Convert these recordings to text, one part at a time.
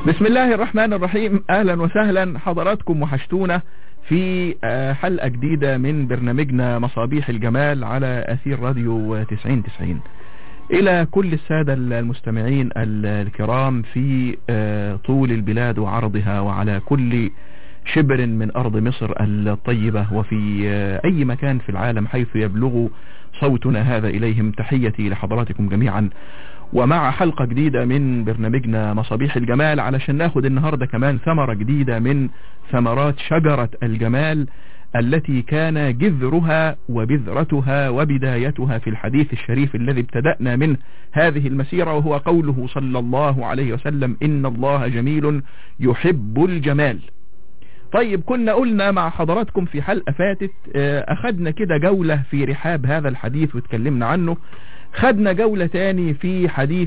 بسم الله الرحمن الرحيم اهلا وسهلا حضراتكم وحشتونا في حلقة جديدة من برنامجنا مصابيح الجمال على اثير راديو 9090 الى كل السادة المستمعين الكرام في طول البلاد وعرضها وعلى كل شبر من ارض مصر الطيبة وفي اي مكان في العالم حيث يبلغ صوتنا هذا اليهم تحيتي لحضراتكم جميعا ومع حلقة جديدة من برنامجنا مصابيح الجمال علشان ناخد النهاردة كمان ثمرة جديدة من ثمرات شجرة الجمال التي كان جذرها وبذرتها وبدايتها في الحديث الشريف الذي ابتدأنا منه هذه المسيرة وهو قوله صلى الله عليه وسلم إن الله جميل يحب الجمال طيب كنا قلنا مع حضراتكم في حلقة فاتت أخذنا كده جولة في رحاب هذا الحديث واتكلمنا عنه خدنا جولة تاني في حديث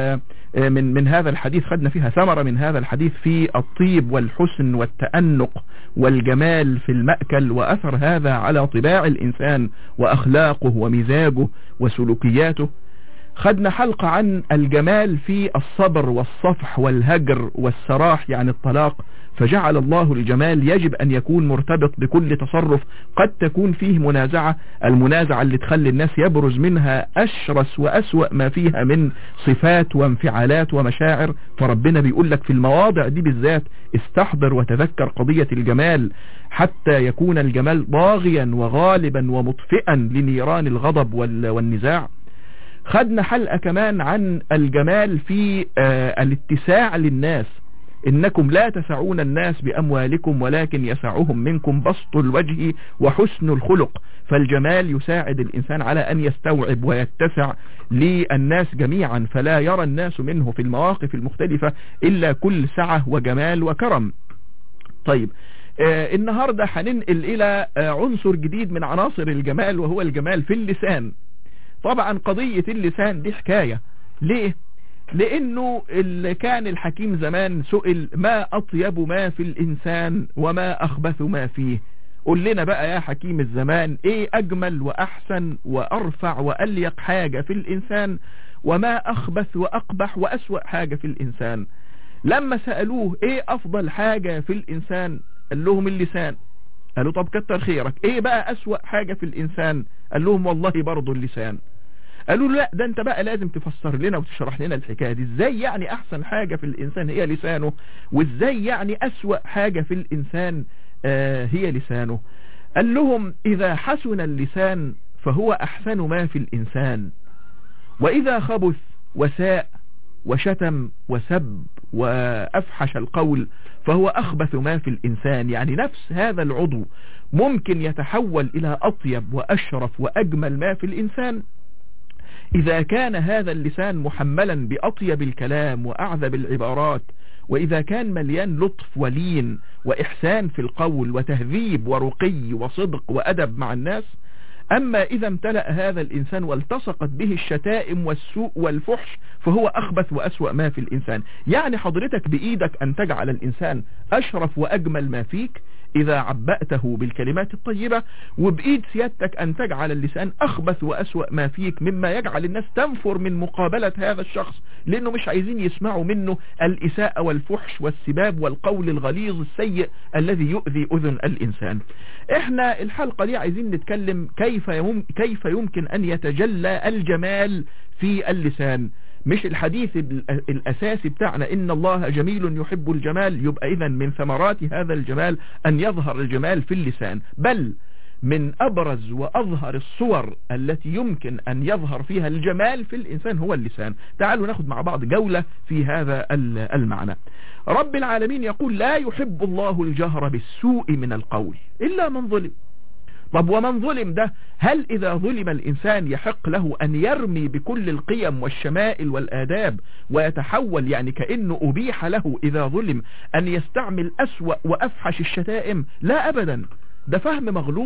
من من هذا الحديث خدنا فيها ثمرة من هذا الحديث في الطيب والحسن والتأنق والجمال في المأكل وأثر هذا على طباع الإنسان وأخلاقه ومزاجه وسلوكياته خدنا حلقة عن الجمال في الصبر والصفح والهجر والسراح يعني الطلاق فجعل الله الجمال يجب أن يكون مرتبط بكل تصرف قد تكون فيه منازعة المنازعة اللي تخلي الناس يبرز منها أشرس وأسوأ ما فيها من صفات وانفعالات ومشاعر فربنا بيقول لك في المواضع دي بالذات استحضر وتذكر قضية الجمال حتى يكون الجمال ضاغيا وغالبا ومطفئا لنيران الغضب والنزاع خدنا حلقة كمان عن الجمال في آه الاتساع للناس إنكم لا تسعون الناس بأموالكم ولكن يسعهم منكم بسط الوجه وحسن الخلق فالجمال يساعد الإنسان على أن يستوعب ويتسع للناس جميعا فلا يرى الناس منه في المواقف المختلفة إلا كل سعة وجمال وكرم طيب آه النهاردة هننقل إلى آه عنصر جديد من عناصر الجمال وهو الجمال في اللسان طبعا قضية اللسان دي حكاية ليه لانه اللي كان الحكيم زمان سئل ما اطيب ما في الانسان وما اخبث ما فيه قل لنا بقى يا حكيم الزمان ايه اجمل واحسن وارفع واليق حاجة في الانسان وما اخبث واقبح واسوأ حاجة في الانسان لما سألوه ايه افضل حاجة في الانسان قال لهم اللسان قالوا طب كتر خيرك ايه بقى اسوأ حاجة في الانسان قال لهم والله برضو اللسان قالوا لا ده انت بقى لازم تفسر لنا وتشرح لنا الحكاية دي ازاي يعني احسن حاجة في الانسان هي لسانه وازاي يعني اسوأ حاجة في الانسان آه هي لسانه قال لهم اذا حسن اللسان فهو احسن ما في الانسان واذا خبث وساء وشتم وسب وأفحش القول فهو أخبث ما في الإنسان يعني نفس هذا العضو ممكن يتحول إلى أطيب وأشرف وأجمل ما في الإنسان إذا كان هذا اللسان محملا بأطيب الكلام وأعذب العبارات وإذا كان مليان لطف ولين وإحسان في القول وتهذيب ورقي وصدق وأدب مع الناس أما إذا امتلأ هذا الإنسان والتصقت به الشتائم والسوء والفحش فهو أخبث وأسوأ ما في الإنسان يعني حضرتك بإيدك أن تجعل الإنسان أشرف وأجمل ما فيك إذا عبأته بالكلمات الطيبة وبإيد سيادتك أن تجعل اللسان أخبث وأسوأ ما فيك مما يجعل الناس تنفر من مقابلة هذا الشخص لأنه مش عايزين يسمعوا منه الإساءة والفحش والسباب والقول الغليظ السيء الذي يؤذي أذن الإنسان احنا الحلقة دي عايزين نتكلم كيف يم كيف يمكن أن يتجلى الجمال في اللسان مش الحديث الأساسي بتاعنا إن الله جميل يحب الجمال يبقى إذا من ثمرات هذا الجمال أن يظهر الجمال في اللسان بل من أبرز وأظهر الصور التي يمكن أن يظهر فيها الجمال في الإنسان هو اللسان تعالوا ناخد مع بعض جولة في هذا المعنى رب العالمين يقول لا يحب الله الجهر بالسوء من القول إلا من ظلم طب ومن ظلم ده هل إذا ظلم الإنسان يحق له أن يرمي بكل القيم والشمائل والآداب ويتحول يعني كأنه أبيح له إذا ظلم أن يستعمل أسوأ وأفحش الشتائم لا أبدا ده فهم مغلوط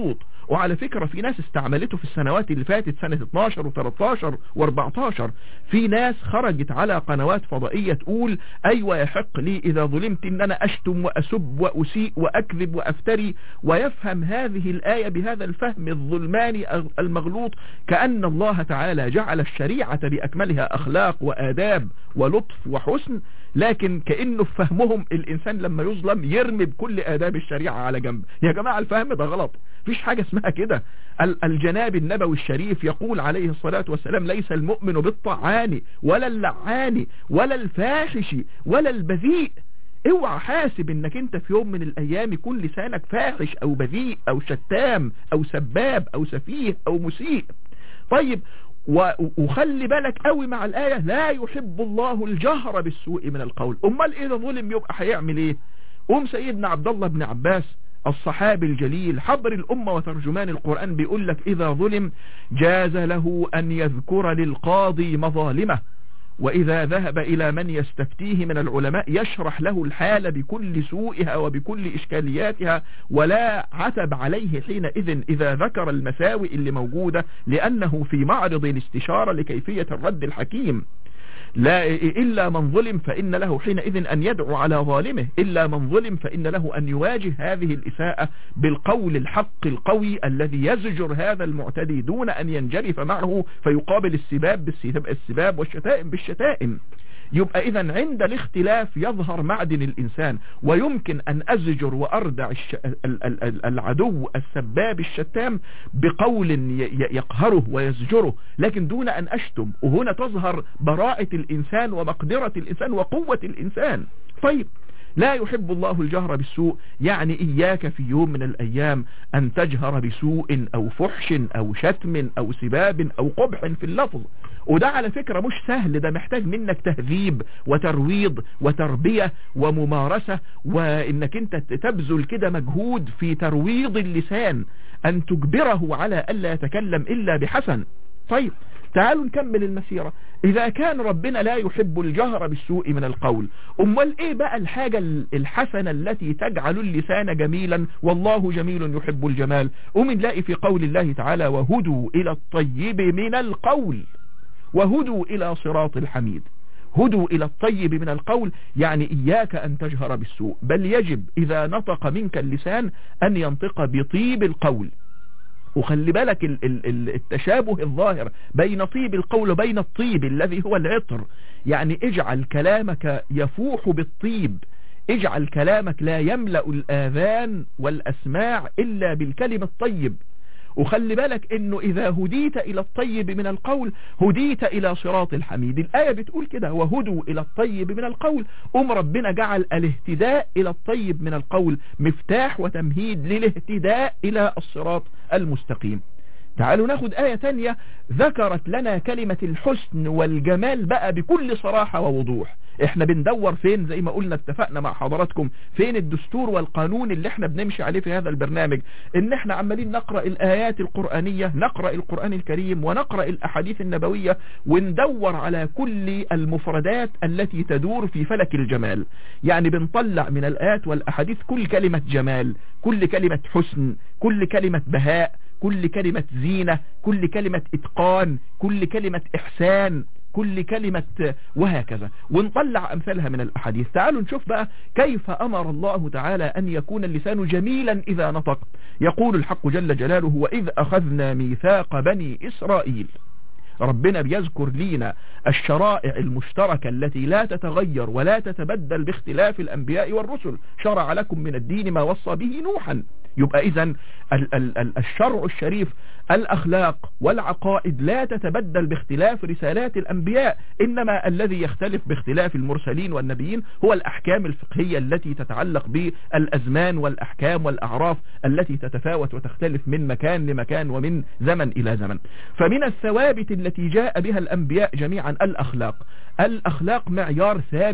وعلى فكرة في ناس استعملته في السنوات اللي فاتت سنة 12 و13 و14 في ناس خرجت على قنوات فضائية تقول ايوه يحق لي اذا ظلمت ان انا اشتم واسب واسيء واكذب وافتري ويفهم هذه الآية بهذا الفهم الظلماني المغلوط كأن الله تعالى جعل الشريعة بأكملها أخلاق وآداب ولطف وحسن لكن كأنه في فهمهم الإنسان لما يظلم يرمي بكل آداب الشريعة على جنب يا جماعة الفهم ده غلط فيش حاجة اسمها كده الجناب النبوي الشريف يقول عليه الصلاة والسلام ليس المؤمن بالطعان ولا اللعان ولا الفاحش ولا البذيء اوعى حاسب انك انت في يوم من الايام يكون لسانك فاحش او بذيء او شتام او سباب او سفيه او مسيء طيب وخلي بالك قوي مع الآية لا يحب الله الجهر بالسوء من القول امال اذا ظلم يبقى هيعمل ايه ام سيدنا عبد الله بن عباس الصحابي الجليل حبر الأمة وترجمان القرآن بيقول لك إذا ظلم جاز له أن يذكر للقاضي مظالمه وإذا ذهب إلى من يستفتيه من العلماء يشرح له الحال بكل سوءها وبكل إشكالياتها ولا عتب عليه حينئذ إذا ذكر المساوئ اللي موجودة لأنه في معرض الاستشارة لكيفية الرد الحكيم لا إلا من ظلم فإن له حينئذ أن يدعو على ظالمه إلا من ظلم فإن له أن يواجه هذه الإساءة بالقول الحق القوي الذي يزجر هذا المعتدي دون أن ينجرف معه فيقابل السباب بالسباب والشتائم بالشتائم يبقى اذا عند الاختلاف يظهر معدن الانسان ويمكن ان ازجر واردع العدو السباب الشتام بقول يقهره ويزجره لكن دون ان اشتم وهنا تظهر براءة الانسان ومقدرة الانسان وقوة الانسان طيب لا يحب الله الجهر بالسوء يعني إياك في يوم من الأيام أن تجهر بسوء أو فحش أو شتم أو سباب أو قبح في اللفظ وده على فكرة مش سهل ده محتاج منك تهذيب وترويض وتربية وممارسة وانك انت تبذل كده مجهود في ترويض اللسان ان تجبره على ألا يتكلم إلا بحسن طيب تعالوا نكمل المسيرة إذا كان ربنا لا يحب الجهر بالسوء من القول أمال إيه بقى الحاجة الحسنة التي تجعل اللسان جميلا والله جميل يحب الجمال ومن لاقي في قول الله تعالى وهدوا إلى الطيب من القول وهدوا إلى صراط الحميد هدوا إلى الطيب من القول يعني إياك أن تجهر بالسوء بل يجب إذا نطق منك اللسان أن ينطق بطيب القول وخلي بالك التشابه الظاهر بين طيب القول وبين الطيب الذي هو العطر يعني اجعل كلامك يفوح بالطيب اجعل كلامك لا يملأ الآذان والأسماع إلا بالكلم الطيب وخلي بالك انه اذا هديت الى الطيب من القول هديت الى صراط الحميد الآية بتقول كده وهدوا الى الطيب من القول ام ربنا جعل الاهتداء الى الطيب من القول مفتاح وتمهيد للاهتداء الى الصراط المستقيم تعالوا ناخد آية تانية ذكرت لنا كلمة الحسن والجمال بقى بكل صراحة ووضوح احنا بندور فين زي ما قلنا اتفقنا مع حضراتكم فين الدستور والقانون اللي احنا بنمشي عليه في هذا البرنامج ان احنا عمالين نقرأ الآيات القرآنية نقرأ القرآن الكريم ونقرأ الأحاديث النبوية وندور على كل المفردات التي تدور في فلك الجمال يعني بنطلع من الآيات والأحاديث كل كلمة جمال كل كلمة حسن كل كلمة بهاء كل كلمة زينة كل كلمة اتقان كل كلمة احسان كل كلمة وهكذا ونطلع أمثالها من الأحاديث تعالوا نشوف بقى كيف أمر الله تعالى أن يكون اللسان جميلا إذا نطق يقول الحق جل جلاله وإذ أخذنا ميثاق بني إسرائيل ربنا بيذكر لينا الشرائع المشتركة التي لا تتغير ولا تتبدل باختلاف الأنبياء والرسل شرع لكم من الدين ما وصى به نوحا يبقى اذا الشرع الشريف الأخلاق والعقائد لا تتبدل باختلاف رسالات الأنبياء إنما الذي يختلف باختلاف المرسلين والنبيين هو الأحكام الفقهية التي تتعلق بالأزمان والأحكام والأعراف التي تتفاوت وتختلف من مكان لمكان ومن زمن إلى زمن فمن الثوابت التي جاء بها الأنبياء جميعا الأخلاق الأخلاق معيار ثابت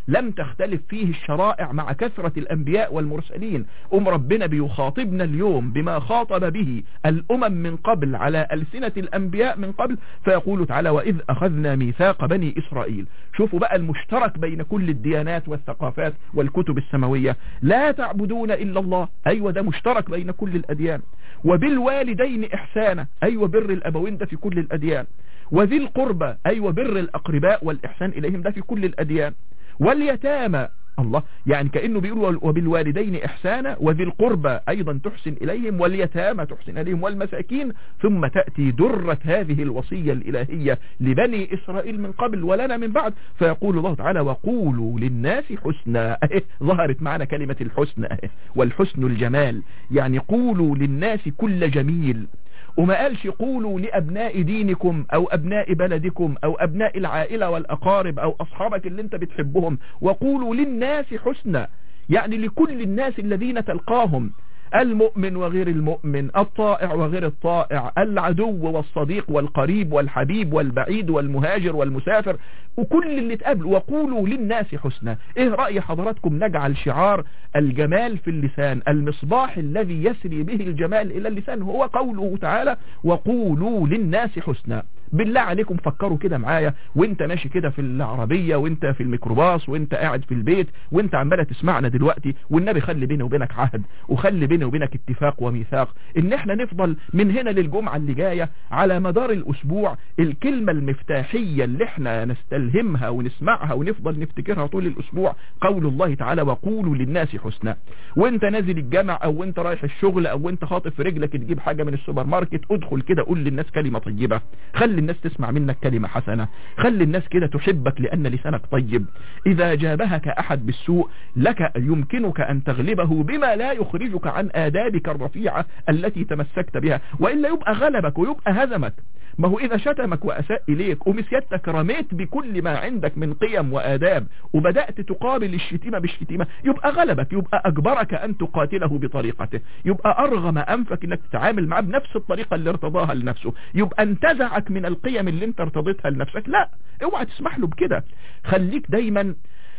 لم تختلف فيه الشرائع مع كثرة الأنبياء والمرسلين أم ربنا بيخاطبنا اليوم بما خاطب به الأمم من قبل على ألسنة الأنبياء من قبل فيقول تعالى وإذ أخذنا ميثاق بني إسرائيل شوفوا بقى المشترك بين كل الديانات والثقافات والكتب السماوية لا تعبدون إلا الله أيوة ده مشترك بين كل الأديان وبالوالدين إحسانا أيوة بر الأبوين ده في كل الأديان وذي القربى أيوة بر الأقرباء والإحسان إليهم ده في كل الأديان واليتامى الله يعني كأنه بيقول وبالوالدين إحسانا وذي القربى أيضا تحسن إليهم واليتامى تحسن إليهم والمساكين ثم تأتي درة هذه الوصية الإلهية لبني إسرائيل من قبل ولنا من بعد فيقول الله تعالى وقولوا للناس حسنا أهي ظهرت معنا كلمة الحسن أهي والحسن الجمال يعني قولوا للناس كل جميل وما قالش قولوا لأبناء دينكم أو أبناء بلدكم أو أبناء العائلة والأقارب أو أصحابك اللي انت بتحبهم وقولوا للناس حسنا يعني لكل الناس الذين تلقاهم المؤمن وغير المؤمن الطائع وغير الطائع العدو والصديق والقريب والحبيب والبعيد والمهاجر والمسافر وكل اللي تقابل وقولوا للناس حسنا ايه رأي حضراتكم نجعل شعار الجمال في اللسان المصباح الذي يسري به الجمال الى اللسان هو قوله تعالى وقولوا للناس حسنا بالله عليكم فكروا كده معايا وانت ماشي كده في العربية وانت في الميكروباص وانت قاعد في البيت وانت عمالة تسمعنا دلوقتي والنبي خلي بيني وبينك عهد وخلي بيني وبينك اتفاق وميثاق ان احنا نفضل من هنا للجمعة اللي جاية على مدار الاسبوع الكلمة المفتاحية اللي احنا نستلهمها ونسمعها ونفضل نفتكرها طول الاسبوع قول الله تعالى وقولوا للناس حسنا وانت نازل الجامع او انت رايح الشغل او انت خاطف في رجلك تجيب حاجة من السوبر ماركت ادخل كده قول للناس كلمة طيبة خلي الناس تسمع منك كلمة حسنة خلي الناس كده تحبك لأن لسانك طيب إذا جابهك أحد بالسوء لك يمكنك أن تغلبه بما لا يخرجك عن آدابك الرفيعة التي تمسكت بها وإلا يبقى غلبك ويبقى هزمك ما هو إذا شتمك وأساء إليك ومسيادتك رميت بكل ما عندك من قيم وآداب وبدأت تقابل الشتيمة بالشتيمة يبقى غلبك يبقى أجبرك أن تقاتله بطريقته يبقى أرغم أنفك أنك تتعامل معه بنفس الطريقة اللي ارتضاها لنفسه يبقى انتزعك من القيم اللي انت ارتضيتها لنفسك لا اوعى تسمح له بكده خليك دايما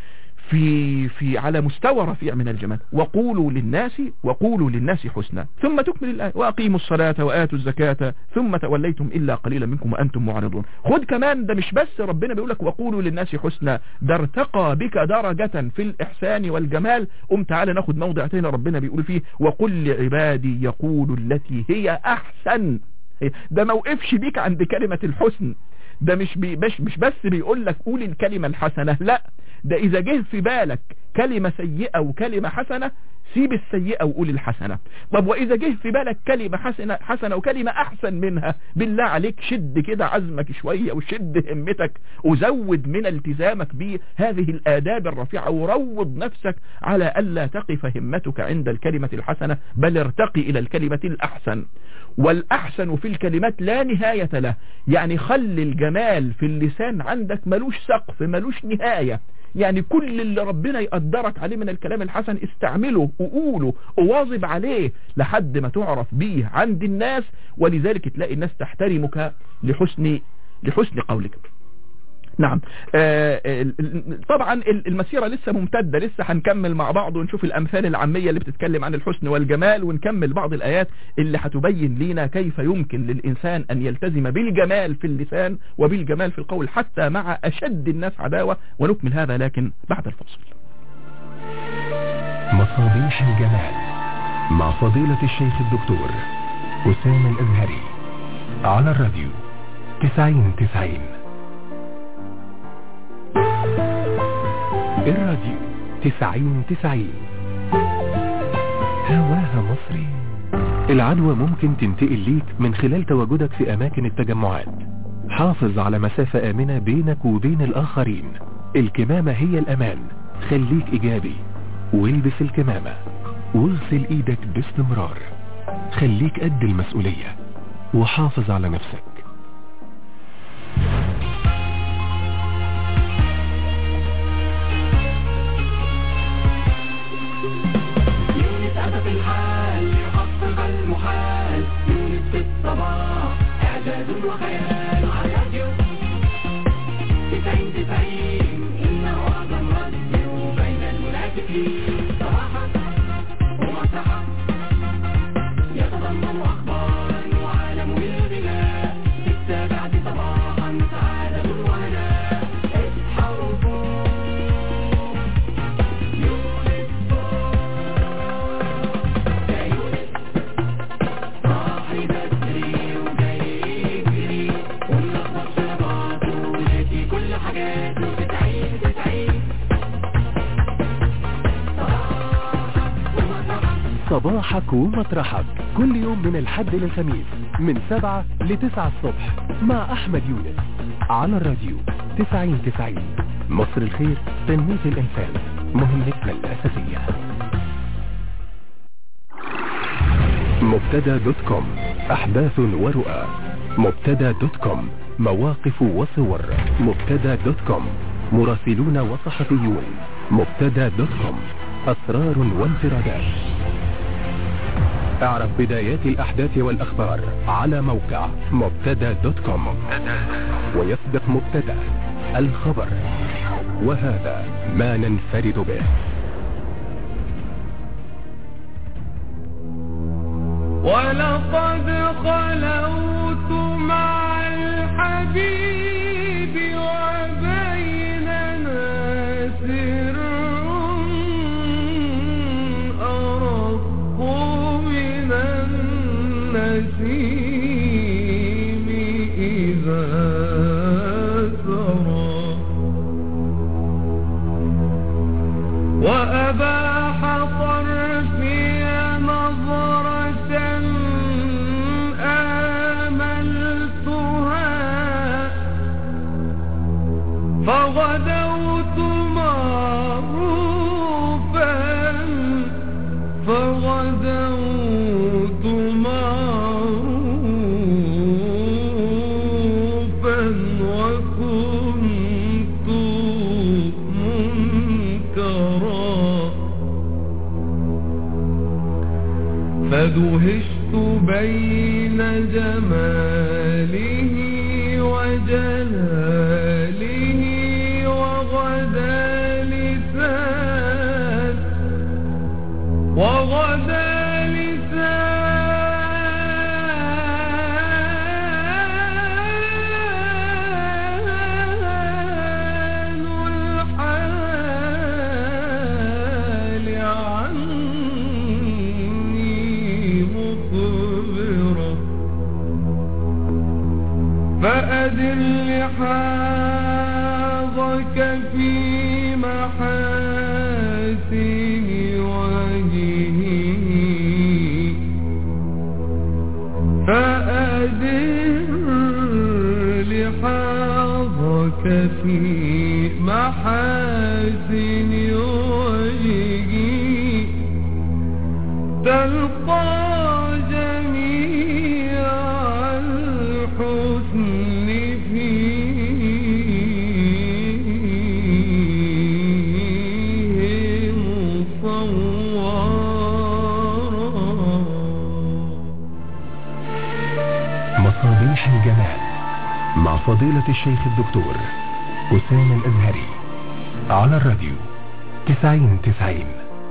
في في على مستوى رفيع من الجمال وقولوا للناس وقولوا للناس حسنا ثم تكمل الآية وأقيموا الصلاة وآتوا الزكاة ثم توليتم إلا قليلا منكم وأنتم معرضون خد كمان ده مش بس ربنا بيقول لك وقولوا للناس حسنا ده ارتقى بك درجة في الإحسان والجمال قم تعالى ناخد موضع تاني ربنا بيقول فيه وقل لعبادي يقول التي هي أحسن ده ما وقفش بيك عند كلمة الحسن ده مش بي مش, مش بس بيقول لك قول الكلمة الحسنة لا ده إذا جه في بالك كلمة سيئة وكلمة حسنة سيب السيئة وقول الحسنة طب وإذا جه في بالك كلمة حسنة, حسنة وكلمة أحسن منها بالله عليك شد كده عزمك شوية وشد همتك وزود من التزامك بهذه الآداب الرفيعة وروض نفسك على ألا تقف همتك عند الكلمة الحسنة بل ارتقي إلى الكلمة الأحسن والأحسن في الكلمات لا نهاية له يعني خلي الجمال في اللسان عندك ملوش سقف ملوش نهاية يعني كل اللي ربنا يقدرك عليه من الكلام الحسن استعمله وقوله وواظب عليه لحد ما تعرف بيه عند الناس ولذلك تلاقي الناس تحترمك لحسن لحسن قولك نعم آه طبعا المسيرة لسه ممتدة لسه هنكمل مع بعض ونشوف الأمثال العامية اللي بتتكلم عن الحسن والجمال ونكمل بعض الآيات اللي هتبين لنا كيف يمكن للإنسان أن يلتزم بالجمال في اللسان وبالجمال في القول حتى مع أشد الناس عداوة ونكمل هذا لكن بعد الفصل مصابيح الجمال مع فضيلة الشيخ الدكتور أسامة الأزهري على الراديو تسعين تسعين الراديو تسعين تسعين هواها مصري العدوى ممكن تنتقل ليك من خلال تواجدك في أماكن التجمعات حافظ على مسافة آمنة بينك وبين الآخرين الكمامة هي الأمان خليك إيجابي والبس الكمامة واغسل إيدك باستمرار خليك قد المسؤولية وحافظ على نفسك يونس أدب الحال يحقق المحال يونس في الصباح إعداد وخيال على راديو تسعين تسعين إنه أعظم راديو وحاجات وتسعين تسعين صباحك ومطرحك كل يوم من الحد للخميس من سبعة لتسعة الصبح مع أحمد يونس على الراديو تسعين تسعين مصر الخير تنمية الإنسان مهمتنا الأساسية مبتدا دوت كوم أحداث ورؤى مبتدا دوت كوم مواقف وصور مبتدا دوت كوم مراسلون وصحفيون مبتدا دوت كوم أسرار وانفرادات اعرف بدايات الأحداث والأخبار على موقع مبتدا دوت كوم ويسبق مبتدا الخبر وهذا ما ننفرد به ولقد خلوت مع الحبيب وبيننا سر أرق من النسيم إذا سرى وأباح طرفي نظرة آملتها فغدوت معروفا فغدوت معروفا وكنت منكرا فدهشت بين جماله وجلاله وغدا لسان وغدا لسان الحال عني مخبرا فأدر لحاظك في محاسن وجهه فأدر لحاظك في محاسن وجهه تلقى جميع الحسن فيه مصورا مصابيح الجمال مع فضيلة الشيخ الدكتور أسامة الأزهري على الراديو تسعين تسعين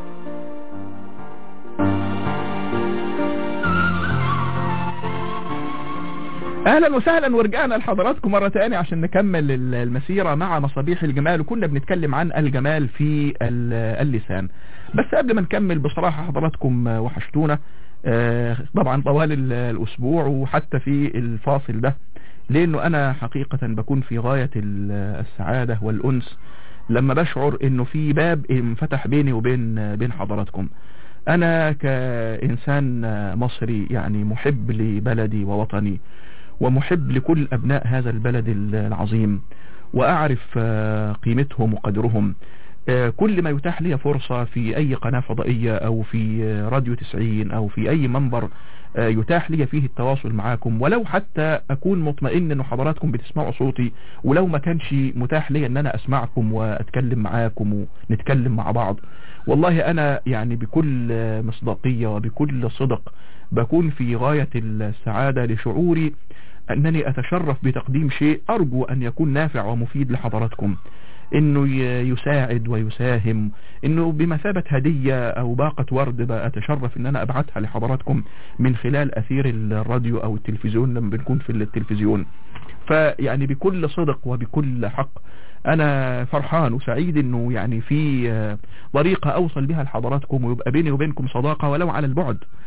اهلا وسهلا ورجعنا لحضراتكم مرة تانية عشان نكمل ال- المسيرة مع مصابيح الجمال وكنا بنتكلم عن الجمال في ال- اللسان بس قبل ما نكمل بصراحة حضراتكم آه، وحشتونا آه، طبعا طوال ال- الاسبوع وحتى في الفاصل ده لانه انا حقيقة بكون في غاية ال- السعادة والانس لما بشعر انه في باب انفتح بيني وبين بين حضراتكم انا كانسان مصري يعني محب لبلدي ووطني ومحب لكل أبناء هذا البلد العظيم وأعرف آه، قيمتهم وقدرهم آه، كل ما يتاح لي فرصة في أي قناة فضائية أو في آه، راديو 90 أو في أي منبر آه، يتاح لي فيه التواصل معاكم ولو حتى أكون مطمئن أن حضراتكم بتسمعوا صوتي ولو ما كانش متاح لي أن أنا أسمعكم وأتكلم معاكم ونتكلم مع بعض والله أنا يعني بكل آه، مصداقية وبكل صدق بكون في غاية السعادة لشعوري أنني أتشرف بتقديم شيء أرجو أن يكون نافع ومفيد لحضراتكم انه ي- يساعد ويساهم انه بمثابة هدية او باقة ورد بقى اتشرف ان انا ابعتها لحضراتكم من خلال اثير الراديو او التلفزيون لما بنكون في التلفزيون فيعني بكل صدق وبكل حق انا فرحان وسعيد انه يعني في آه، طريقة اوصل بها لحضراتكم ويبقى بيني وبينكم صداقة ولو على البعد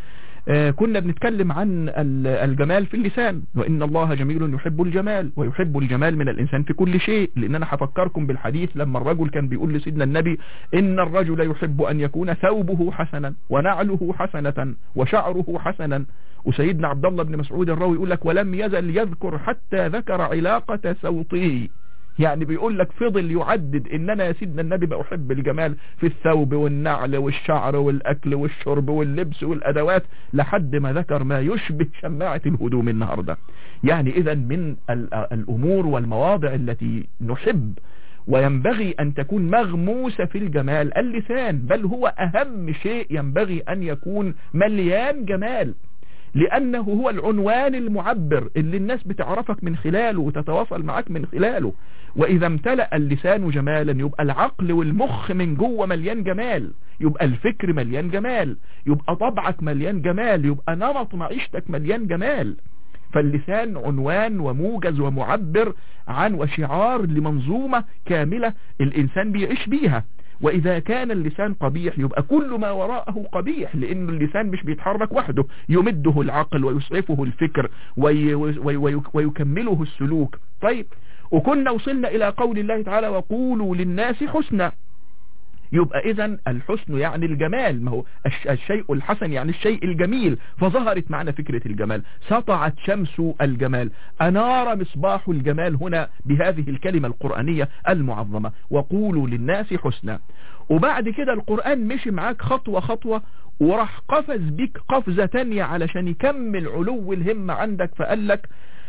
آه، كنا بنتكلم عن ال- الجمال في اللسان وإن الله جميل يحب الجمال ويحب الجمال من الإنسان في كل شيء لأن أنا هفكركم بالحديث لما الرجل كان بيقول لسيدنا النبي إن الرجل يحب أن يكون ثوبه حسنا ونعله حسنة وشعره حسنا وسيدنا عبد الله بن مسعود الراوي يقول لك ولم يزل يذكر حتى ذكر علاقة صوته يعني بيقول لك فضل يعدد ان انا يا سيدنا النبي بأحب الجمال في الثوب والنعل والشعر والاكل والشرب واللبس والادوات لحد ما ذكر ما يشبه شماعة الهدوم النهاردة يعني اذا من ال- الامور والمواضع التي نحب وينبغي أن تكون مغموسة في الجمال اللسان بل هو أهم شيء ينبغي أن يكون مليان جمال لأنه هو العنوان المعبر اللي الناس بتعرفك من خلاله وتتواصل معك من خلاله وإذا امتلأ اللسان جمالا يبقى العقل والمخ من جوه مليان جمال يبقى الفكر مليان جمال يبقى طبعك مليان جمال يبقى نمط معيشتك مليان جمال فاللسان عنوان وموجز ومعبر عن وشعار لمنظومة كاملة الإنسان بيعيش بيها وإذا كان اللسان قبيح يبقى كل ما وراءه قبيح لأن اللسان مش بيتحرك وحده يمده العقل ويسعفه الفكر وي وي وي ويكمله السلوك طيب وكنا وصلنا إلى قول الله تعالى وقولوا للناس حسنا يبقى اذا الحسن يعني الجمال ما هو الش- الشيء الحسن يعني الشيء الجميل فظهرت معنا فكرة الجمال سطعت شمس الجمال أنار مصباح الجمال هنا بهذه الكلمة القرآنية المعظمة وقولوا للناس حسنا وبعد كده القرآن مشي معاك خطوة خطوة وراح قفز بيك قفزة تانية علشان يكمل علو الهمة عندك فقال لك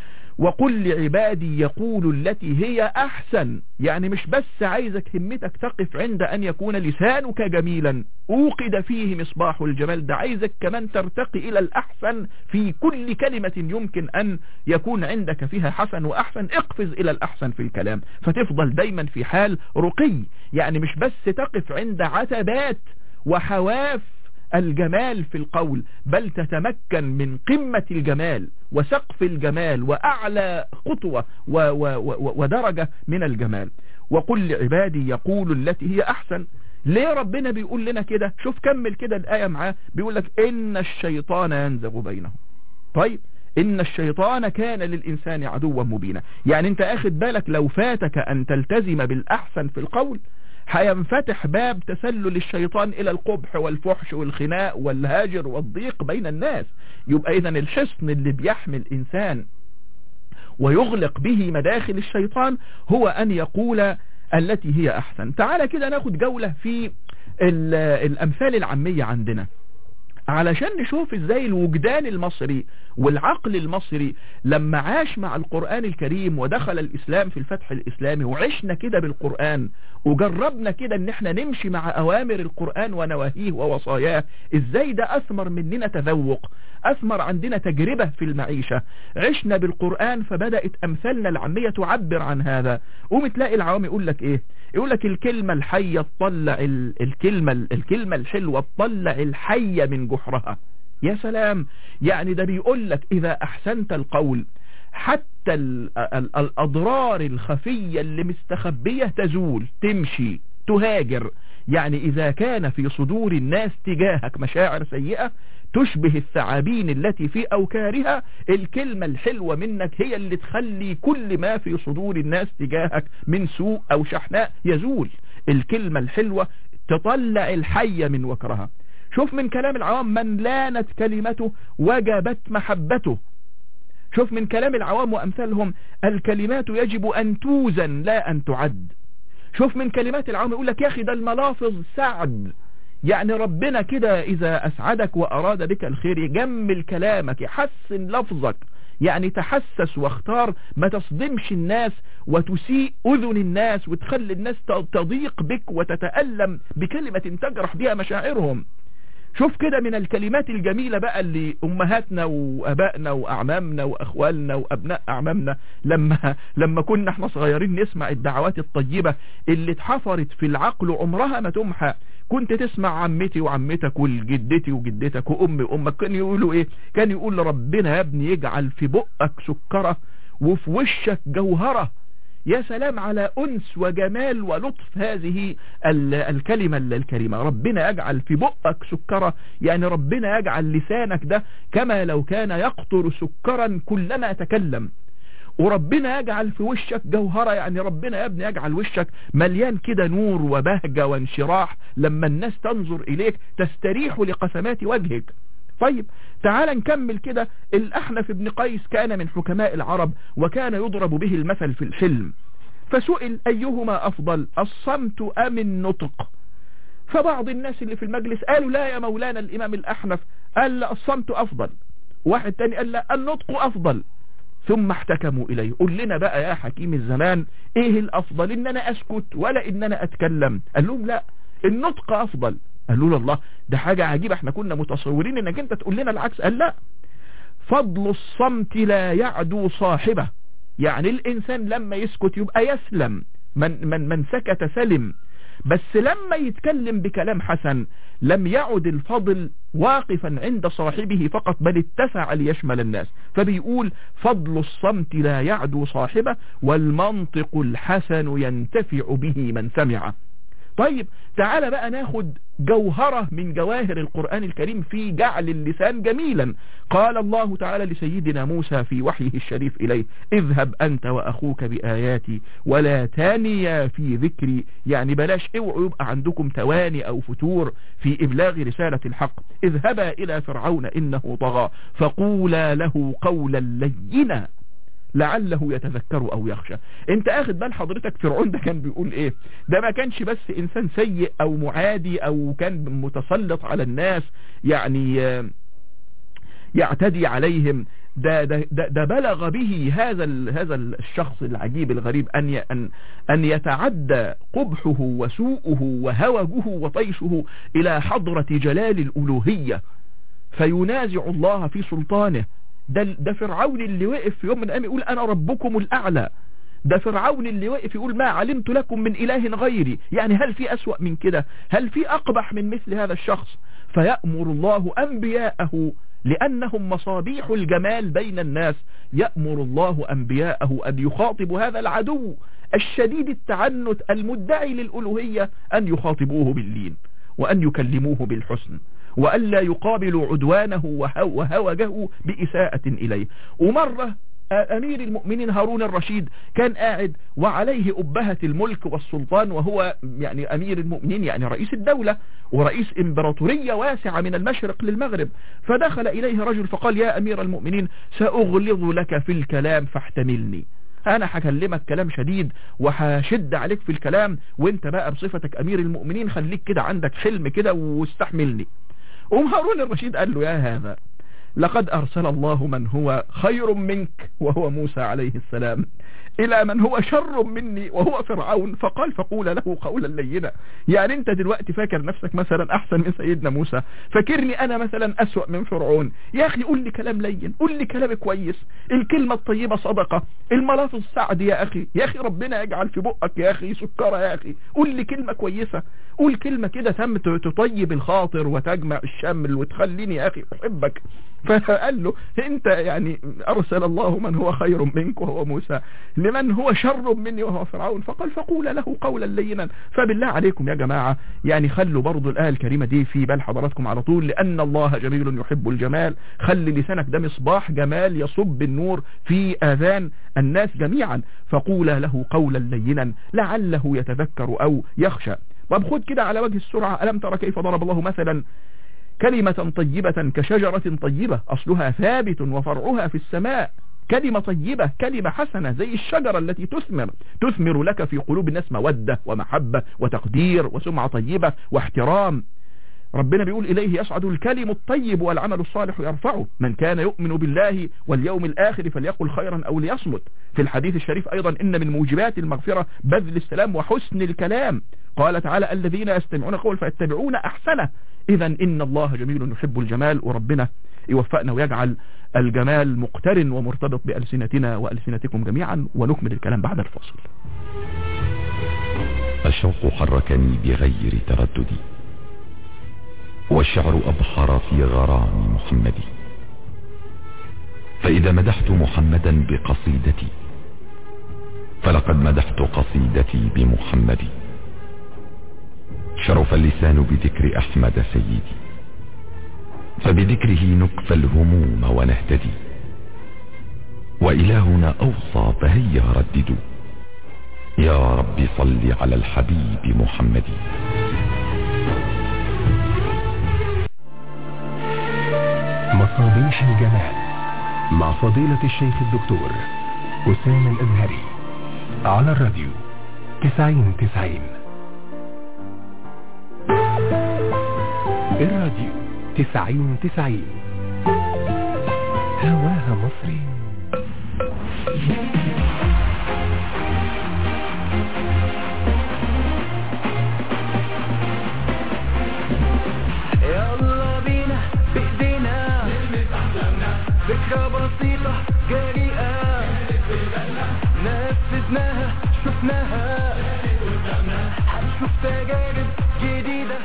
وقل لعبادي يقولوا التي هي أحسن يعني مش بس عايزك همتك تقف عند أن يكون لسانك جميلا أوقد فيه مصباح الجمال ده عايزك كمان ترتقي إلى الأحسن في كل كلمة يمكن أن يكون عندك فيها حسن وأحسن اقفز إلى الأحسن في الكلام فتفضل دايما في حال رقي يعني مش بس تقف عند عتبات وحواف الجمال في القول بل تتمكن من قمة الجمال وسقف الجمال وأعلى خطوة و و و ودرجة من الجمال وقل لعبادي يقول التي هي أحسن ليه ربنا بيقول لنا كده شوف كمل كده الآية معاه بيقول لك إن الشيطان ينزغ بينهم طيب إن الشيطان كان للإنسان عدوا مبينا يعني أنت أخد بالك لو فاتك أن تلتزم بالأحسن في القول هينفتح باب تسلل الشيطان إلى القبح والفحش والخناق والهاجر والضيق بين الناس يبقى إذا الحصن اللي بيحمي الإنسان ويغلق به مداخل الشيطان هو أن يقول التي هي أحسن تعال كده ناخد جولة في ال- الأمثال العامية عندنا علشان نشوف ازاي الوجدان المصري والعقل المصري لما عاش مع القرآن الكريم ودخل الإسلام في الفتح الإسلامي وعشنا كده بالقرآن وجربنا كده ان احنا نمشي مع أوامر القرآن ونواهيه ووصاياه ازاي ده أثمر مننا تذوق أثمر عندنا تجربة في المعيشة عشنا بالقرآن فبدأت أمثالنا العامية تعبر عن هذا قوم تلاقي العوام يقول لك ايه يقول لك الكلمة الحية تطلع ال- الكلمة الكلمة الحلوة تطلع الحية من جحرها يا سلام يعني ده بيقول لك إذا أحسنت القول حتى ال ال الأضرار الخفية اللي مستخبية تزول تمشي تهاجر يعني إذا كان في صدور الناس تجاهك مشاعر سيئة تشبه الثعابين التي في أوكارها الكلمة الحلوة منك هي اللي تخلي كل ما في صدور الناس تجاهك من سوء أو شحناء يزول الكلمة الحلوة تطلع الحية من وكرها شوف من كلام العوام من لانت كلمته وجبت محبته شوف من كلام العوام وأمثالهم الكلمات يجب أن توزن لا أن تعد شوف من كلمات العوام يقول لك يا أخي ده الملافظ سعد يعني ربنا كده إذا أسعدك وأراد بك الخير يجمل كلامك يحسن لفظك يعني تحسس واختار ما تصدمش الناس وتسيء أذن الناس وتخلي الناس تضيق بك وتتألم بكلمة تجرح بها مشاعرهم شوف كده من الكلمات الجميلة بقى اللي أمهاتنا وأبائنا وأعمامنا وأخوالنا وأبناء أعمامنا لما, لما كنا احنا صغيرين نسمع الدعوات الطيبة اللي اتحفرت في العقل عمرها ما تمحى كنت تسمع عمتي وعمتك والجدتي وجدتك وأمي وأمك كانوا يقولوا إيه كان يقول ربنا يا ابني يجعل في بقك سكرة وفي وشك جوهرة يا سلام على أنس وجمال ولطف هذه ال- الكلمة ال- الكريمة ربنا يجعل في بقك سكرة يعني ربنا يجعل لسانك ده كما لو كان يقطر سكرا كلما تكلم وربنا يجعل في وشك جوهرة يعني ربنا يا ابني يجعل وشك مليان كده نور وبهجة وانشراح لما الناس تنظر إليك تستريح لقسمات وجهك طيب تعال نكمل كده الأحنف بن قيس كان من حكماء العرب وكان يضرب به المثل في الحلم فسئل أيهما أفضل الصمت أم النطق فبعض الناس اللي في المجلس قالوا لا يا مولانا الإمام الأحنف قال لا الصمت أفضل واحد تاني قال لا النطق أفضل ثم احتكموا إليه قل لنا بقى يا حكيم الزمان ايه الافضل ان انا اسكت ولا ان انا اتكلم قال لهم لا النطق افضل قالوا له الله ده حاجة عجيبة احنا كنا متصورين انك انت تقول لنا العكس قال لا فضل الصمت لا يعدو صاحبه يعني الانسان لما يسكت يبقى يسلم من, من, من سكت سلم بس لما يتكلم بكلام حسن لم يعد الفضل واقفا عند صاحبه فقط بل اتسع ليشمل الناس فبيقول فضل الصمت لا يعدو صاحبه والمنطق الحسن ينتفع به من سمعه طيب تعال بقى ناخد جوهرة من جواهر القرآن الكريم في جعل اللسان جميلا قال الله تعالى لسيدنا موسى في وحيه الشريف إليه اذهب أنت وأخوك بآياتي ولا تانيا في ذكري يعني بلاش اوعوا يبقى عندكم تواني أو فتور في إبلاغ رسالة الحق اذهبا إلى فرعون إنه طغى فقولا له قولا لينا لعله يتذكر او يخشى انت اخد بال حضرتك فرعون ده كان بيقول ايه ده ما كانش بس انسان سيء او معادي او كان متسلط على الناس يعني يعتدي عليهم ده, ده, ده, ده بلغ به هذا هذا الشخص العجيب الغريب أن أن أن يتعدى قبحه وسوءه وهوجه وطيشه إلى حضرة جلال الألوهية فينازع الله في سلطانه ده, ده فرعون اللي وقف في يوم من الأيام يقول أنا ربكم الأعلى ده فرعون اللي وقف يقول ما علمت لكم من إله غيري يعني هل في أسوأ من كده هل في أقبح من مثل هذا الشخص فيأمر الله أنبياءه لأنهم مصابيح الجمال بين الناس يأمر الله أنبياءه أن يخاطبوا هذا العدو الشديد التعنت المدعي للألوهية أن يخاطبوه باللين وأن يكلموه بالحسن وألا يقابلوا عدوانه وهوجه بإساءة إليه ومرة أمير المؤمنين هارون الرشيد كان قاعد وعليه أبهة الملك والسلطان وهو يعني أمير المؤمنين يعني رئيس الدولة ورئيس إمبراطورية واسعة من المشرق للمغرب فدخل إليه رجل فقال يا أمير المؤمنين سأغلظ لك في الكلام فاحتملني انا هكلمك كلام شديد وهشد عليك في الكلام وانت بقى بصفتك امير المؤمنين خليك كده عندك حلم كده واستحملني قوم هارون الرشيد قال له يا هذا لقد أرسل الله من هو خير منك وهو موسى عليه السلام إلى من هو شر مني وهو فرعون فقال فقول له قولا لينا يعني انت دلوقتي فاكر نفسك مثلا أحسن من سيدنا موسى فاكرني أنا مثلا أسوأ من فرعون يا أخي قول لي كلام لين قول لي كلام كويس الكلمة الطيبة صدقة الملافظ سعد يا أخي يا أخي ربنا يجعل في بقك يا أخي سكرة يا أخي قول لي كلمة كويسة قول كلمة كده تم تطيب الخاطر وتجمع الشمل وتخليني يا أخي أحبك فقال له انت يعني ارسل الله من هو خير منك وهو موسى لمن هو شر مني وهو فرعون فقال فقول له قولا لينا فبالله عليكم يا جماعة يعني خلوا برضو الآية الكريمة دي في بال حضراتكم على طول لأن الله جميل يحب الجمال خلي لسانك ده مصباح جمال يصب النور في آذان الناس جميعا فقولا له قولا لينا لعله يتذكر أو يخشى طب خد كده على وجه السرعة ألم ترى كيف ضرب الله مثلا كلمة طيبة كشجرة طيبة أصلها ثابت وفرعها في السماء كلمة طيبة كلمة حسنة زي الشجرة التي تثمر تثمر لك في قلوب الناس مودة ومحبة وتقدير وسمعة طيبة واحترام ربنا بيقول إليه يصعد الكلم الطيب والعمل الصالح يرفعه من كان يؤمن بالله واليوم الآخر فليقل خيرا أو ليصمت في الحديث الشريف أيضا إن من موجبات المغفرة بذل السلام وحسن الكلام قال تعالى الذين يستمعون قول فيتبعون أحسنه إذا إن الله جميل يحب الجمال وربنا يوفقنا ويجعل الجمال مقترن ومرتبط بألسنتنا وألسنتكم جميعا ونكمل الكلام بعد الفاصل الشوق حركني بغير تردد والشعر أبحر في غرام محمد فإذا مدحت محمدا بقصيدتي فلقد مدحت قصيدتي بمحمد شرف اللسان بذكر أحمد سيدي فبذكره نكفى الهموم ونهتدي وإلهنا أوصى فهيا رددوا يا رب صل على الحبيب محمد مصابيح الجمال مع فضيلة الشيخ الدكتور أسامة الأزهري على الراديو تسعين تسعين الراديو تسعين تسعين هواها مصري يلا بينا بايدينا فكرة بسيطة جريئة نفذناها شفناها هنشوف تجارب جديدة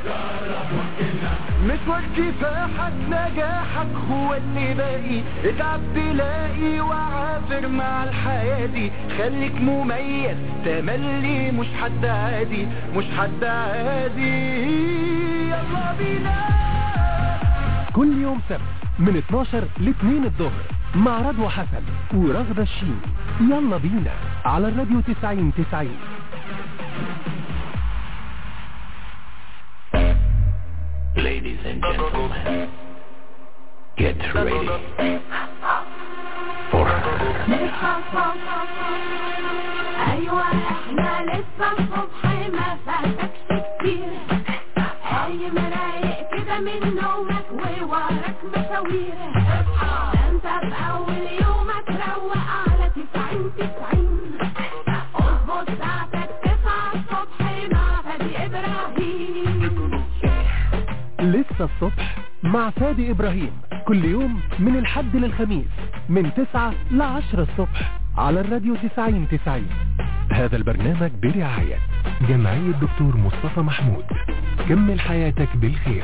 مشوار كفاحك نجاحك هو اللي باقي اتعب تلاقي وعافر مع الحياة دي خليك مميز تملي مش حد عادي مش حد عادي يلا بينا كل يوم سبت من 12 ل 2 الظهر مع رضوى حسن ورغدة الشين يلا بينا على الراديو 90 90 Ladies and gentlemen, get ready for ايوه احنا لسه الصبح ما فاتكش كتير قايم رايق كده من نومك ووراك مشاوير اصحى ده انت في اول يومك روق على تسعين تسعين اظبط ساعتك تسعة الصبح مع فادي ابراهيم لسه الصبح مع فادي إبراهيم كل يوم من الحد للخميس من 9 ل 10 الصبح على الراديو 90 90 هذا البرنامج برعاية جمعية دكتور مصطفى محمود كمل حياتك بالخير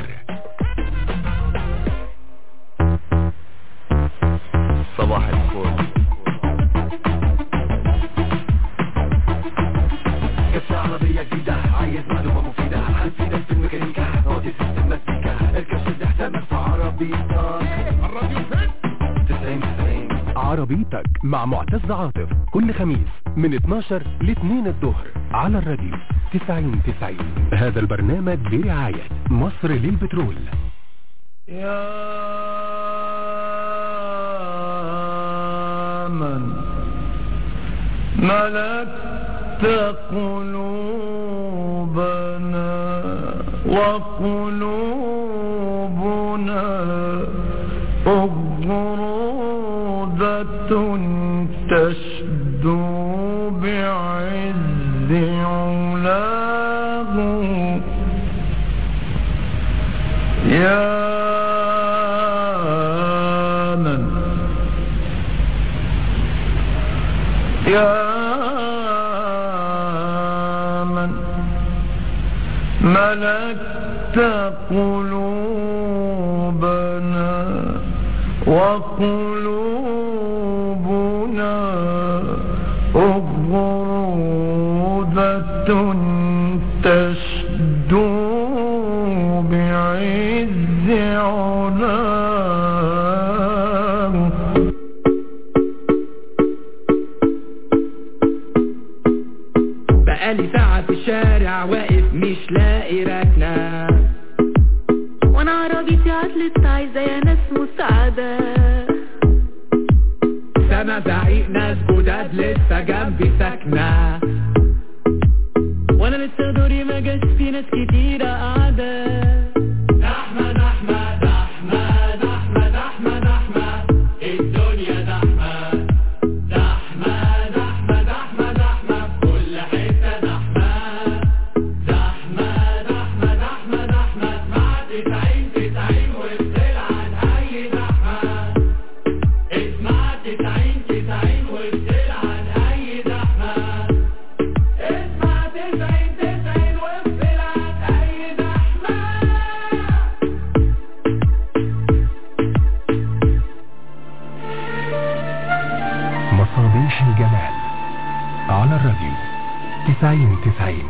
صباح الفل كبسة عربية جديدة عايز معلومة مفيدة هتفيدك في الميكانيكا نوتي سيستم مزيكا الكبسة ده حسابك في عربيتك الراديو فين؟ 90 90 عربيتك مع معتز عاطف كل خميس من 12 ل 2 الظهر على الراديو 90 90 هذا البرنامج برعاية مصر للبترول يا من ملكت قلوبنا وقلوبنا أغرودة تشدو بعز علاه يا من يا من ملكت قلوبنا وقلوبنا أغرودة تشدو بعز علاه بقالي ساعة في الشارع واقف مش لاقي ركنة وانا عربيتي عطلت عايزة يا ناس مساعدة سما زعيق ناس جداد لسه جنبي ساكنة وانا لسه دوري ما جاش في ناس كتيرة قاعدة زحمة زحمة زحمة زحمة زحمة زحمة الدنيا زحمة زحمة زحمة زحمة زحمة في كل حتة زحمة زحمة زحمة زحمة زحمة اسمع تسعين تسعين وافصل عن أي زحمة اسمع تسعين تسعين وافصل عن أي زحمة اسمع تسعين تسعين وافصل عن أي زحمة مصابيح الجمال على الراديو تسعين تسعين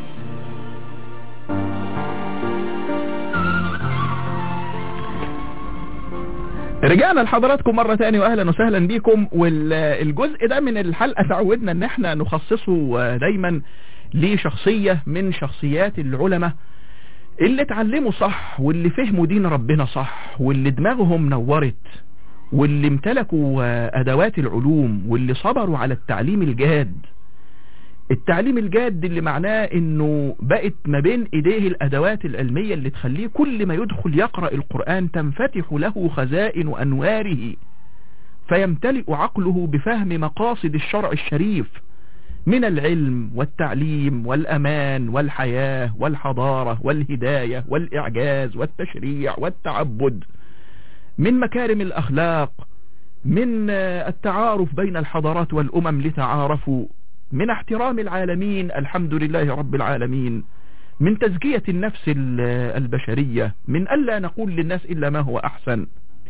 رجعنا لحضراتكم مرة تاني واهلا وسهلا بيكم والجزء ده من الحلقة تعودنا ان احنا نخصصه دايما لشخصية من شخصيات العلماء اللي اتعلموا صح واللي فهموا دين ربنا صح واللي دماغهم نورت واللي امتلكوا ادوات العلوم واللي صبروا على التعليم الجاد التعليم الجاد اللي معناه انه بقت ما بين ايديه الادوات العلمية اللي تخليه كل ما يدخل يقرأ القرآن تنفتح له خزائن انواره فيمتلئ عقله بفهم مقاصد الشرع الشريف من العلم والتعليم والأمان والحياة والحضارة والهداية والإعجاز والتشريع والتعبد من مكارم الأخلاق من التعارف بين الحضارات والأمم لتعارفوا من احترام العالمين الحمد لله رب العالمين من تزكية النفس البشرية من ألا نقول للناس إلا ما هو أحسن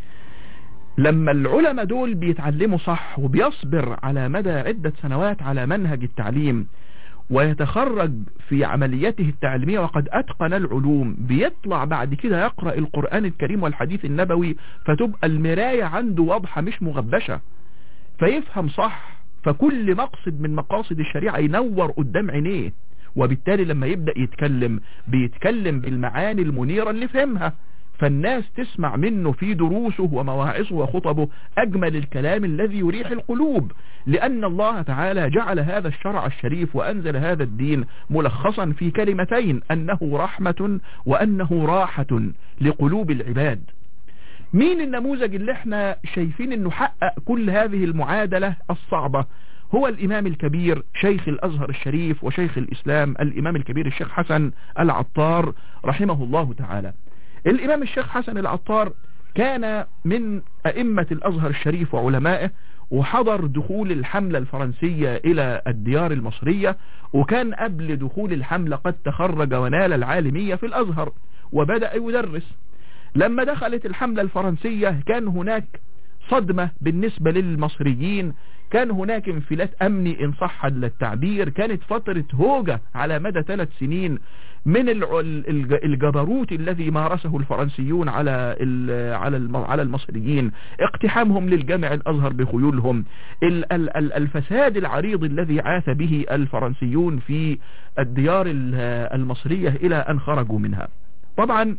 لما العلماء دول بيتعلموا صح وبيصبر على مدى عدة سنوات على منهج التعليم ويتخرج في عملياته التعليمية وقد أتقن العلوم بيطلع بعد كده يقرأ القرآن الكريم والحديث النبوي فتبقى المراية عنده واضحة مش مغبشة فيفهم صح فكل مقصد من مقاصد الشريعة ينور قدام عينيه وبالتالي لما يبدأ يتكلم بيتكلم بالمعاني المنيرة اللي فهمها فالناس تسمع منه في دروسه ومواعظه وخطبه أجمل الكلام الذي يريح القلوب لأن الله تعالى جعل هذا الشرع الشريف وأنزل هذا الدين ملخصا في كلمتين أنه رحمة وأنه راحة لقلوب العباد مين النموذج اللي احنا شايفين انه حقق كل هذه المعادلة الصعبة هو الامام الكبير شيخ الازهر الشريف وشيخ الاسلام الامام الكبير الشيخ حسن العطار رحمه الله تعالى الامام الشيخ حسن العطار كان من ائمة الازهر الشريف وعلمائه وحضر دخول الحملة الفرنسية الى الديار المصرية وكان قبل دخول الحملة قد تخرج ونال العالمية في الازهر وبدأ يدرس لما دخلت الحملة الفرنسية كان هناك صدمة بالنسبة للمصريين كان هناك انفلات امني ان صح التعبير كانت فترة هوجة على مدى ثلاث سنين من الجبروت الذي مارسه الفرنسيون على على على المصريين اقتحامهم للجامع الازهر بخيولهم الفساد العريض الذي عاث به الفرنسيون في الديار المصرية الى ان خرجوا منها طبعا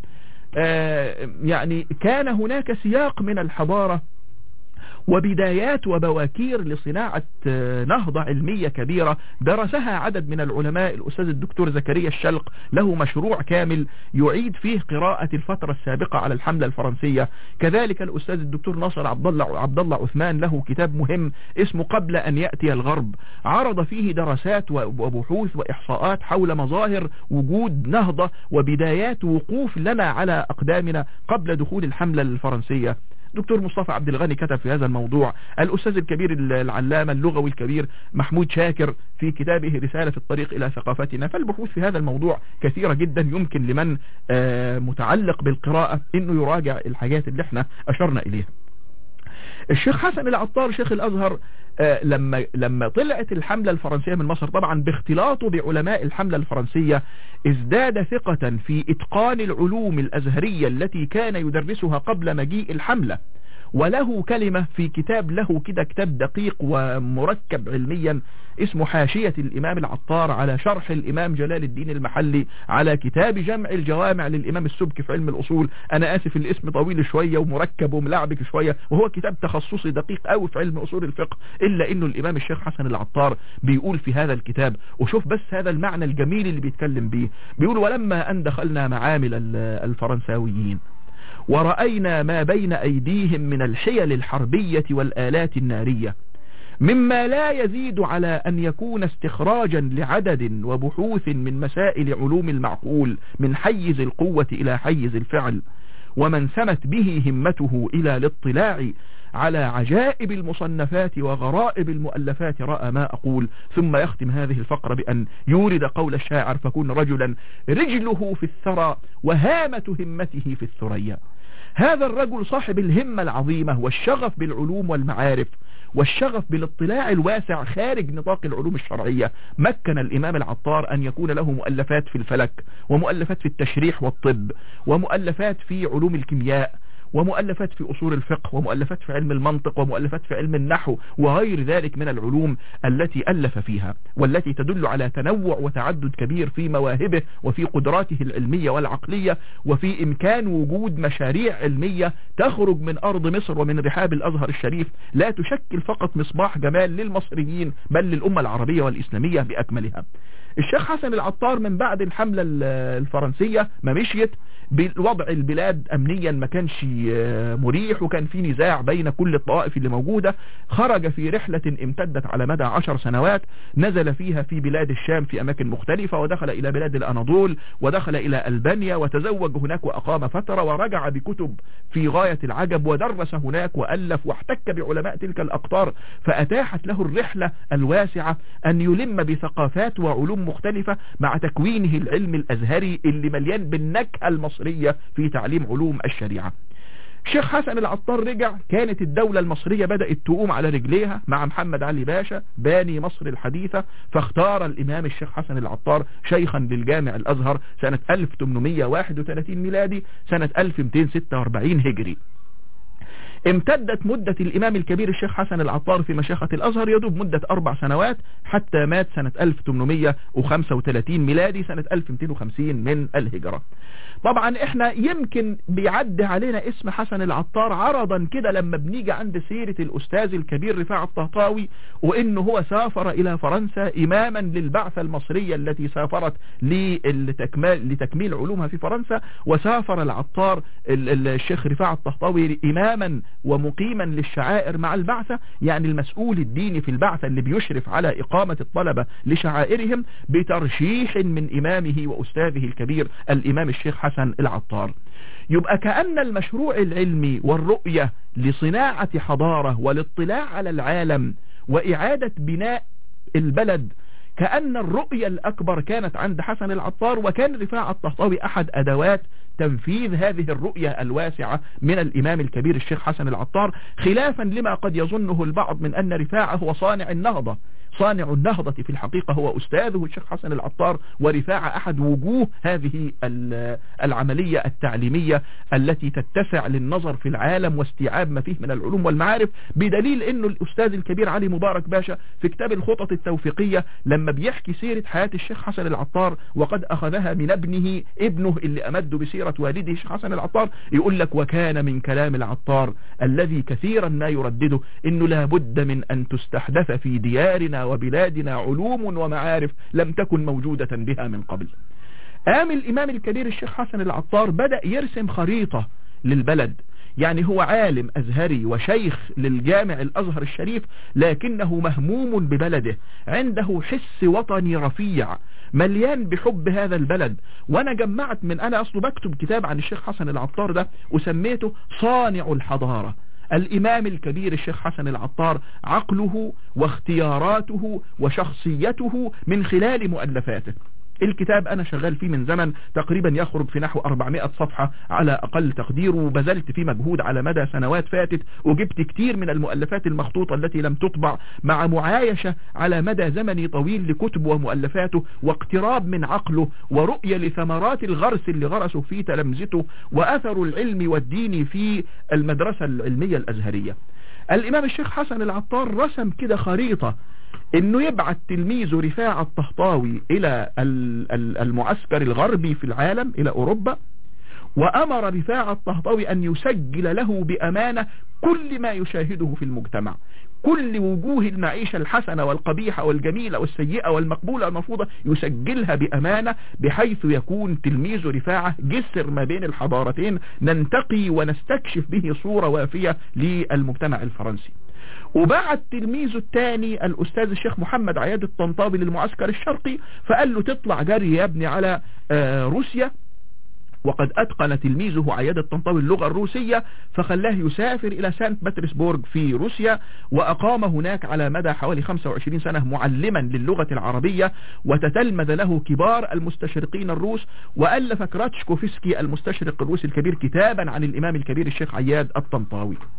يعني كان هناك سياق من الحضارة وبدايات وبواكير لصناعة نهضة علمية كبيرة درسها عدد من العلماء الأستاذ الدكتور زكريا الشلق له مشروع كامل يعيد فيه قراءة الفترة السابقة على الحملة الفرنسية كذلك الأستاذ الدكتور ناصر عبد الله عبد الله عثمان له كتاب مهم اسمه قبل أن يأتي الغرب عرض فيه دراسات وبحوث وإحصاءات حول مظاهر وجود نهضة وبدايات وقوف لنا على أقدامنا قبل دخول الحملة الفرنسية دكتور مصطفى عبد الغني كتب في هذا الموضوع الأستاذ الكبير العلامة اللغوي الكبير محمود شاكر في كتابه رسالة في الطريق إلى ثقافتنا فالبحوث في هذا الموضوع كثيرة جدا يمكن لمن متعلق بالقراءة انه يراجع الحاجات اللي احنا اشرنا اليها الشيخ حسن العطار شيخ الازهر لما لما طلعت الحملة الفرنسية من مصر طبعا باختلاطه بعلماء الحملة الفرنسية ازداد ثقة في اتقان العلوم الازهرية التي كان يدرسها قبل مجيء الحملة وله كلمة في كتاب له كده كتاب دقيق ومركب علميا اسمه حاشية الإمام العطار على شرح الإمام جلال الدين المحلي على كتاب جمع الجوامع للإمام السبكي في علم الأصول أنا آسف الاسم طويل شوية ومركب وملعبك شوية وهو كتاب تخصصي دقيق قوي في علم أصول الفقه إلا إنه الإمام الشيخ حسن العطار بيقول في هذا الكتاب وشوف بس هذا المعنى الجميل اللي بيتكلم بيه بيقول ولما أن دخلنا معامل الفرنساويين ورأينا ما بين أيديهم من الحيل الحربية والآلات النارية مما لا يزيد على أن يكون استخراجا لعدد وبحوث من مسائل علوم المعقول من حيز القوة إلى حيز الفعل ومن سمت به همته إلى الاطلاع على عجائب المصنفات وغرائب المؤلفات رأى ما أقول ثم يختم هذه الفقرة بأن يورد قول الشاعر فكن رجلا رجله في الثرى وهامة همته في الثريا هذا الرجل صاحب الهمة العظيمة والشغف بالعلوم والمعارف والشغف بالاطلاع الواسع خارج نطاق العلوم الشرعية مكن الإمام العطار أن يكون له مؤلفات في الفلك ومؤلفات في التشريح والطب ومؤلفات في علوم الكيمياء ومؤلفات في أصول الفقه ومؤلفات في علم المنطق ومؤلفات في علم النحو وغير ذلك من العلوم التي ألف فيها والتي تدل على تنوع وتعدد كبير في مواهبه وفي قدراته العلمية والعقلية وفي إمكان وجود مشاريع علمية تخرج من أرض مصر ومن رحاب الأزهر الشريف لا تشكل فقط مصباح جمال للمصريين بل للأمة العربية والإسلامية بأكملها الشيخ حسن العطار من بعد الحملة الفرنسية ما مشيت بوضع البلاد امنيا ما كانش مريح وكان في نزاع بين كل الطوائف اللي موجودة خرج في رحلة امتدت على مدى عشر سنوات نزل فيها في بلاد الشام في اماكن مختلفة ودخل الى بلاد الاناضول ودخل الى البانيا وتزوج هناك واقام فترة ورجع بكتب في غاية العجب ودرس هناك والف واحتك بعلماء تلك الاقطار فاتاحت له الرحلة الواسعة ان يلم بثقافات وعلوم مختلفة مع تكوينه العلم الازهري اللي مليان بالنكهة المصرية في تعليم علوم الشريعة شيخ حسن العطار رجع كانت الدولة المصرية بدأت تقوم على رجليها مع محمد علي باشا باني مصر الحديثة فاختار الإمام الشيخ حسن العطار شيخا للجامع الأزهر سنة 1831 ميلادي سنة 1246 هجري امتدت مدة الإمام الكبير الشيخ حسن العطار في مشيخة الأزهر يدوب مدة أربع سنوات حتى مات سنة 1835 ميلادي سنة 1250 من الهجرة طبعا احنا يمكن بيعدي علينا اسم حسن العطار عرضا كده لما بنيجي عند سيرة الأستاذ الكبير رفاع الطهطاوي وإنه هو سافر إلى فرنسا إماما للبعثة المصرية التي سافرت لتكميل, لتكميل علومها في فرنسا وسافر العطار الشيخ رفاع الطهطاوي إماما ومقيما للشعائر مع البعثة يعني المسؤول الديني في البعثة اللي بيشرف على إقامة الطلبة لشعائرهم بترشيح من إمامه وأستاذه الكبير الإمام الشيخ حسن العطار يبقى كأن المشروع العلمي والرؤية لصناعة حضارة والاطلاع على العالم وإعادة بناء البلد كأن الرؤية الأكبر كانت عند حسن العطار وكان رفاع الطهطاوي أحد أدوات تنفيذ هذه الرؤية الواسعة من الإمام الكبير الشيخ حسن العطار خلافا لما قد يظنه البعض من أن رفاعة هو صانع النهضة صانع النهضة في الحقيقة هو أستاذه الشيخ حسن العطار ورفاعة أحد وجوه هذه العملية التعليمية التي تتسع للنظر في العالم واستيعاب ما فيه من العلوم والمعارف بدليل أنه الأستاذ الكبير علي مبارك باشا في كتاب الخطط التوفيقية لما بيحكي سيرة حياة الشيخ حسن العطار وقد أخذها من ابنه ابنه اللي أمد بسيرة والده الشيخ حسن العطار يقول لك وكان من كلام العطار الذي كثيرا ما يردده أنه لابد من أن تستحدث في ديارنا وبلادنا علوم ومعارف لم تكن موجودة بها من قبل قام الإمام الكبير الشيخ حسن العطار بدأ يرسم خريطة للبلد يعني هو عالم أزهري وشيخ للجامع الأزهر الشريف لكنه مهموم ببلده عنده حس وطني رفيع مليان بحب هذا البلد وانا جمعت من انا اصله بكتب كتاب عن الشيخ حسن العطار ده وسميته صانع الحضارة الإمام الكبير الشيخ حسن العطار عقله واختياراته وشخصيته من خلال مؤلفاته الكتاب أنا شغال فيه من زمن تقريبا يخرج في نحو 400 صفحة على أقل تقدير وبذلت فيه مجهود على مدى سنوات فاتت وجبت كتير من المؤلفات المخطوطة التي لم تطبع مع معايشة على مدى زمني طويل لكتب ومؤلفاته واقتراب من عقله ورؤية لثمرات الغرس اللي غرسه في تلامذته وأثر العلم والدين في المدرسة العلمية الأزهرية الإمام الشيخ حسن العطار رسم كده خريطة انه يبعث تلميذه رفاع الطهطاوي الى المعسكر الغربي في العالم الى اوروبا وامر رفاع الطهطاوي ان يسجل له بامانة كل ما يشاهده في المجتمع كل وجوه المعيشة الحسنة والقبيحة والجميلة والسيئة والمقبولة والمفروضة يسجلها بأمانة بحيث يكون تلميذ رفاعة جسر ما بين الحضارتين ننتقي ونستكشف به صورة وافية للمجتمع الفرنسي وبعت تلميذه الثاني الأستاذ الشيخ محمد عياد الطنطاوي للمعسكر الشرقي فقال له تطلع جري يا ابني على روسيا وقد أتقن تلميذه عياد الطنطاوي اللغة الروسية فخلاه يسافر إلى سانت بطرسبورغ في روسيا وأقام هناك على مدى حوالي 25 سنة معلما للغة العربية وتتلمذ له كبار المستشرقين الروس وألف كراتشكوفسكي المستشرق الروسي الكبير كتابا عن الإمام الكبير الشيخ عياد الطنطاوي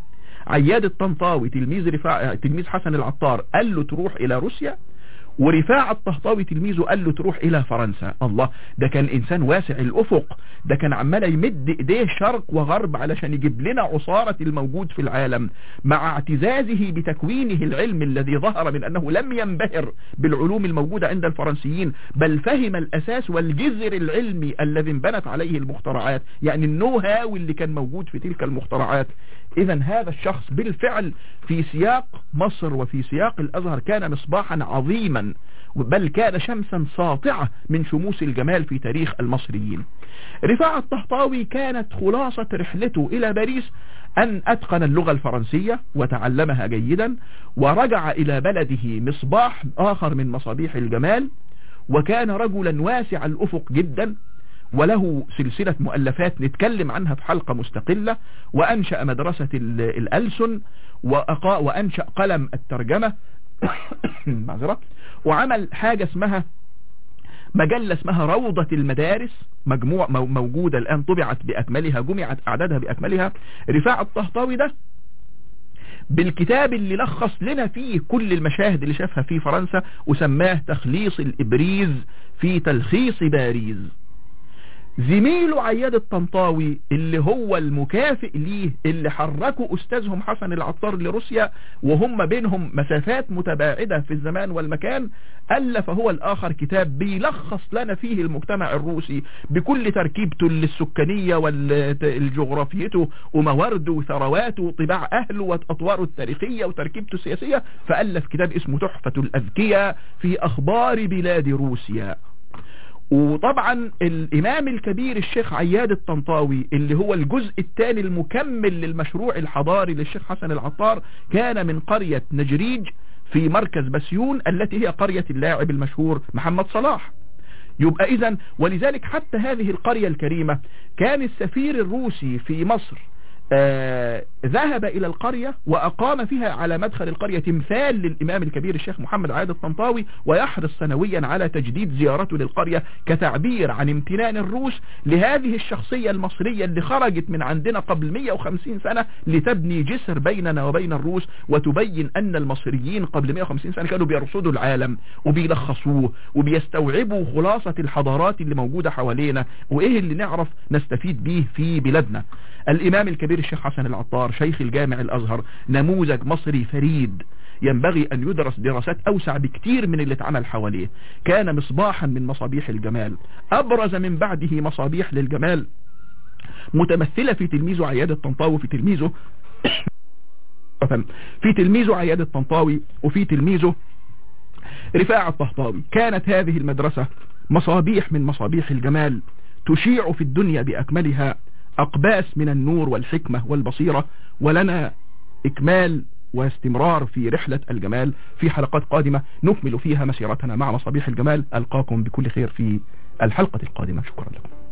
عياد الطنطاوي تلميذ رفاع تلميذ حسن العطار قال له تروح الى روسيا ورفاع الطهطاوي تلميذه قال له تروح الى فرنسا الله ده كان انسان واسع الافق ده كان عمال يمد ايديه شرق وغرب علشان يجيب لنا عصارة الموجود في العالم مع اعتزازه بتكوينه العلم الذي ظهر من انه لم ينبهر بالعلوم الموجودة عند الفرنسيين بل فهم الاساس والجذر العلمي الذي انبنت عليه المخترعات يعني النو هاو اللي كان موجود في تلك المخترعات اذا هذا الشخص بالفعل في سياق مصر وفي سياق الازهر كان مصباحا عظيما بل كان شمسا ساطعة من شموس الجمال في تاريخ المصريين رفاعة الطهطاوي كانت خلاصة رحلته إلى باريس أن أتقن اللغة الفرنسية وتعلمها جيدا ورجع إلى بلده مصباح آخر من مصابيح الجمال وكان رجلا واسع الأفق جدا وله سلسلة مؤلفات نتكلم عنها في حلقة مستقلة وأنشأ مدرسة الألسن وأنشأ قلم الترجمة معذرة وعمل حاجة اسمها مجلة اسمها روضة المدارس مجموع موجودة الآن طبعت بأكملها جمعت أعدادها بأكملها رفاع الطهطاوي ده بالكتاب اللي لخص لنا فيه كل المشاهد اللي شافها في فرنسا وسماه تخليص الإبريز في تلخيص باريس زميله عياد الطنطاوي اللي هو المكافئ ليه اللي حركوا أستاذهم حسن العطار لروسيا وهم بينهم مسافات متباعدة في الزمان والمكان ألف هو الآخر كتاب بيلخص لنا فيه المجتمع الروسي بكل تركيبته السكانية والجغرافيته وموارده وثرواته وطباع أهله وأطواره التاريخية وتركيبته السياسية فألف كتاب اسمه تحفة الأذكياء في أخبار بلاد روسيا وطبعا الامام الكبير الشيخ عياد الطنطاوي اللي هو الجزء الثاني المكمل للمشروع الحضاري للشيخ حسن العطار كان من قرية نجريج في مركز بسيون التي هي قرية اللاعب المشهور محمد صلاح يبقى اذا ولذلك حتى هذه القرية الكريمة كان السفير الروسي في مصر آه ذهب إلى القرية وأقام فيها على مدخل القرية تمثال للإمام الكبير الشيخ محمد عاد الطنطاوي ويحرص سنويا على تجديد زيارته للقرية كتعبير عن امتنان الروس لهذه الشخصية المصرية اللي خرجت من عندنا قبل 150 سنة لتبني جسر بيننا وبين الروس وتبين أن المصريين قبل 150 سنة كانوا بيرصدوا العالم وبيلخصوه وبيستوعبوا خلاصة الحضارات اللي موجودة حوالينا وإيه اللي نعرف نستفيد به في بلادنا الإمام الكبير الشيخ حسن العطار شيخ الجامع الأزهر نموذج مصري فريد ينبغي أن يدرس دراسات أوسع بكتير من اللي اتعمل حواليه كان مصباحا من مصابيح الجمال أبرز من بعده مصابيح للجمال متمثلة في تلميذه عياد الطنطاوي وفي تلميذه في تلميذه عياد الطنطاوي وفي تلميذه رفاع الطهطاوي كانت هذه المدرسة مصابيح من مصابيح الجمال تشيع في الدنيا بأكملها أقباس من النور والحكمة والبصيرة ولنا إكمال واستمرار في رحلة الجمال في حلقات قادمة نكمل فيها مسيرتنا مع مصابيح الجمال ألقاكم بكل خير في الحلقة القادمة شكرا لكم